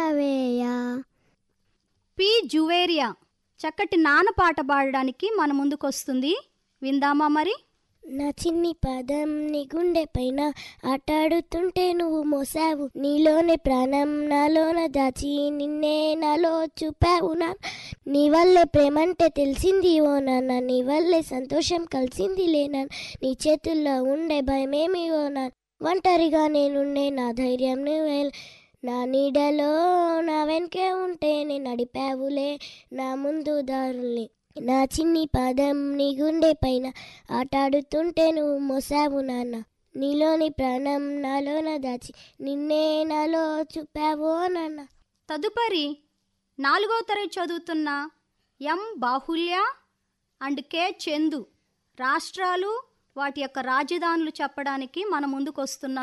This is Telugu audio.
రావేయా పి జువేరియా చక్కటి నాన్న పాట పాడడానికి మన ముందుకొస్తుంది విందామా మరి నా చిన్ని పదం నీ గుండె పైన ఆటాడుతుంటే నువ్వు మోసావు నీలోనే ప్రాణం నాలోన దాచి నిన్నే నాలో చూపావు నా నీ వల్లే ప్రేమంటే తెలిసింది ఓ నాన్న నీ వల్లే సంతోషం కలిసింది లేనా నీ చేతుల్లో ఉండే భయమేమి ఓ నా ఒంటరిగా నేనుండే నా ధైర్యం నువ్వే నా నీడలో నా వెనకే ఉంటే నేను నడిపావులే నా ముందు దారుల్ని నా చిన్ని పాదం నీ గుండె పైన ఆటాడుతుంటే నువ్వు మోసావు నాన్న నీలోని ప్రాణం నాలోన దాచి నిన్నే నాలో చూపావో నాన్న తదుపరి నాలుగో తరగతి చదువుతున్న M Bahulya and K Chandu రాష్ట్రాలు వాటి యొక్క రాజధానులు చెప్పడానికి మన ముందుకు వస్తున్నారు